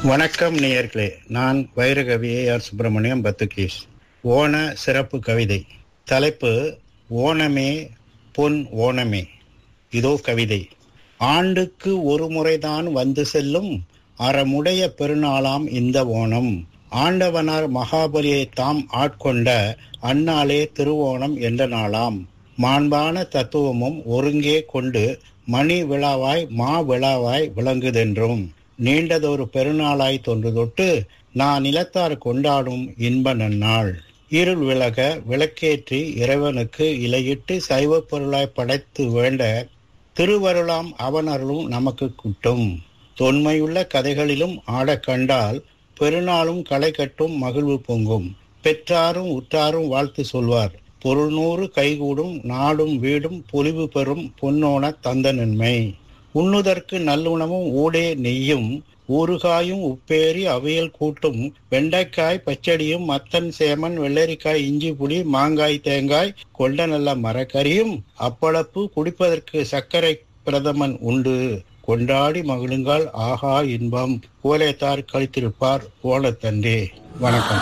வணக்கம் நேயர்களே நான் வைரகவி ஏ ஆர் சுப்பிரமணியம் பத்துகேஷ் ஓண சிறப்பு கவிதை தலைப்பு ஓணமே பொன் ஓணமே இதோ கவிதை ஆண்டுக்கு ஒரு முறைதான் வந்து செல்லும் அறமுடைய பெருநாளாம் இந்த ஓணம் ஆண்டவனார் மகாபலியை தாம் ஆட்கொண்ட அந்நாளே திருவோணம் என்ற நாளாம் மாண்பான தத்துவமும் ஒருங்கே கொண்டு மணி விழாவாய் மா விழாவாய் விளங்குதென்றும் நீண்டதொரு பெருநாளாய் தொன்று தொட்டு நான் நிலத்தார் கொண்டாடும் இன்ப நன்னாள் இருள் விலக விளக்கேற்றி இறைவனுக்கு இலையிட்டு சைவ பொருளாய் படைத்து வேண்ட திருவருளாம் அவனருளும் நமக்கு குட்டும் தொன்மையுள்ள கதைகளிலும் ஆடக் கண்டால் பெருநாளும் களை கட்டும் மகிழ்வு பொங்கும் பெற்றாரும் உற்றாரும் வாழ்த்து சொல்வார் பொருள்நூறு கைகூடும் நாடும் வீடும் பொலிவு பெறும் பொன்னோன தந்த நன்மை உண்ணுதற்கு நல்லுணவும் ஊடே நெய்யும் ஊறுகாயும் உப்பேரி அவியல் கூட்டும் வெண்டைக்காய் பச்சடியும் மத்தன் சேமன் வெள்ளரிக்காய் இஞ்சி புளி மாங்காய் தேங்காய் கொண்ட நல்ல மரக்கறியும் அப்பளப்பு குடிப்பதற்கு சர்க்கரை பிரதமன் உண்டு கொண்டாடி மகிழுங்கால் ஆகா இன்பம் கோலேத்தார் கழித்திருப்பார் ஓலத்தண்டே வணக்கம்